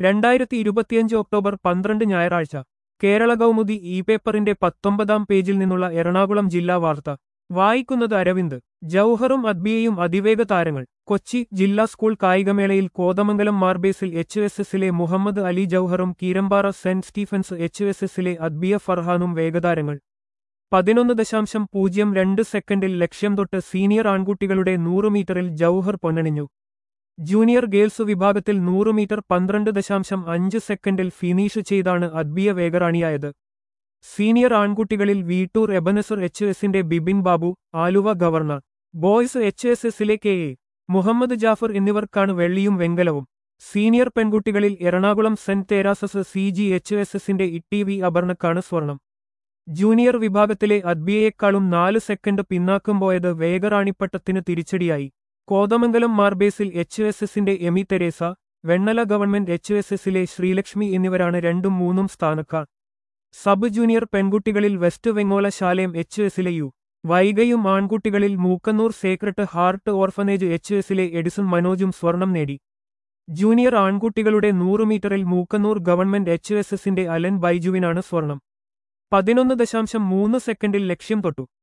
രണ്ടായിരത്തി ഇരുപത്തിയഞ്ച് ഒക്ടോബർ പന്ത്രണ്ട് ഞായറാഴ്ച കേരള കൗമുദി ഇ പേപ്പറിന്റെ പത്തൊമ്പതാം പേജിൽ നിന്നുള്ള എറണാകുളം ജില്ലാ വാർത്ത വായിക്കുന്നത് അരവിന്ദ് ജൌഹറും അദ്ബിയയും അതിവേഗ താരങ്ങൾ കൊച്ചി ജില്ലാ സ്കൂൾ കായികമേളയിൽ കോതമംഗലം മാർബേസിൽ എച്ച് എസ് എസിലെ മുഹമ്മദ് അലി ജൌഹറും Keerampara saint Stephen's H S എസിലെ അദ്ബിയ ഫർഹാനും വേഗതാരങ്ങൾ പതിനൊന്ന് ദശാംശം പൂജ്യം രണ്ട് സെക്കൻഡിൽ ലക്ഷ്യം തൊട്ട് സീനിയർ ആൺകുട്ടികളുടെ നൂറ് മീറ്ററിൽ ജൌഹർ പൊന്നണിഞ്ഞു ജൂനിയർ ഗേൾസ് വിഭാഗത്തിൽ നൂറ് മീറ്റർ പന്ത്രണ്ട് ദശാംശം അഞ്ച് സെക്കൻഡിൽ ഫിനിഷ് ചെയ്താണ് അദ്ബിയ വേഗറാണിയായത് സീനിയർ ആൺകുട്ടികളിൽ വീട്ടൂർ എബനസർ എച്ച് എസിന്റെ Bibin Babu Aluva governor boys H S എസിലെ കെ എ മുഹമ്മദ് ജാഫർ എന്നിവർക്കാണ് വെള്ളിയും വെങ്കലവും സീനിയർ പെൺകുട്ടികളിൽ Ernakulam saint Theresa's C G H S എസിന്റെ ഇ വി അപർണക്കാണ് സ്വർണം ജൂനിയർ വിഭാഗത്തിലെ അദ്ബിയയെക്കാളും നാല് സെക്കൻഡ് പിന്നാക്കം പോയത് വേഗറാണിപ്പട്ടത്തിന് തിരിച്ചടിയായി കോതമംഗലം മാർബേസിൽ എച്ച് എസ് എസിന്റെ Emi Theresa Vennala government H S എസിലെ ശ്രീലക്ഷ്മി എന്നിവരാണ് രണ്ടും മൂന്നും സ്ഥാനക്കാർ സബ് ജൂനിയർ പെൺകുട്ടികളിൽ വെസ്റ്റ് വെങ്ങോല ശാലയം എച്ച് എസിലെ യു വൈഗയും ആൺകുട്ടികളിൽ Mookkannoor sacred heart orphanage H എസിലെ എഡിസൺ മനോജും സ്വർണം നേടി ജൂനിയർ ആൺകുട്ടികളുടെ നൂറ് മീറ്ററിൽ മൂക്കന്നൂർ ഗവൺമെന്റ് എച്ച് എസ് എസിന്റെ അലൻ ബൈജുവിനാണ് സ്വർണം പതിനൊന്ന് ദശാംശം മൂന്ന് സെക്കൻഡിൽ ലക്ഷ്യം തൊട്ടു